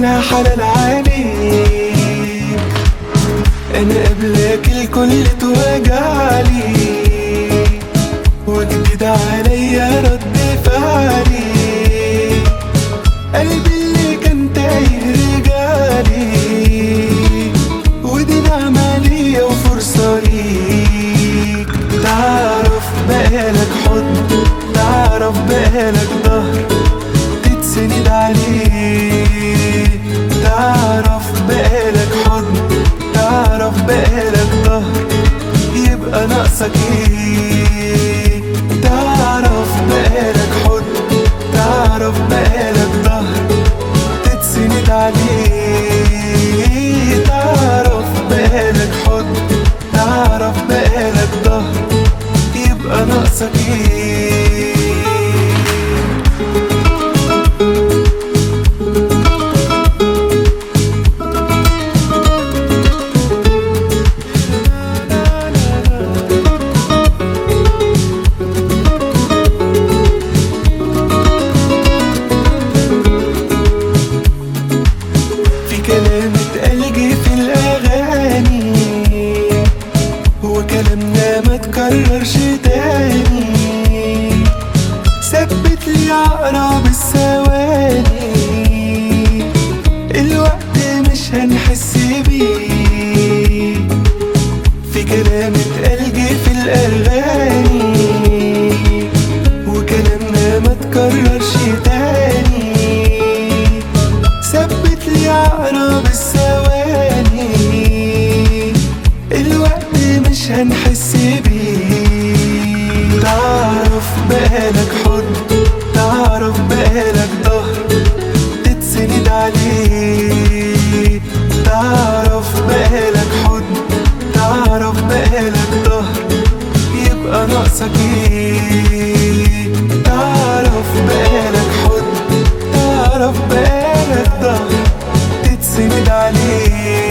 لا حلال عليك انا قبلك الكل توجعلي وجديد عليا رد فعلي قلبي اللي كان تايه رجالي ودي نعمة ليا وفرصة ليك تعرف بقالك حضن تعرف بقالك ظهر تتسند عليه تعرف بقالك حضن تعرف بقالك ظهر يبقى ناقصك ايه تعرف بقالك حضن تعرف بقالك ظهر تتسند عليه تعرف بقالك حضن تعرف بقالك ظهر يبقى ناقصك ايه في كلام اتقال جه في الأغاني هو كلامنا ما تكررش تاني ثبت لي عقرب الثواني الوقت مش هنحس بيه في كلام اتقال جه في الأغاني وكلامنا ما تكررش تاني ثبت لي عقرب الثواني الوقت مش هنحس بيه تعرف بقالك حضن تعرف بقالك ظهر تتسند عليه تعرف بقالك حضن تعرف بقالك ظهر يبقى ناقصك ايه تعرف بقالك حضن تعرف بقالك ظهر تتسند عليه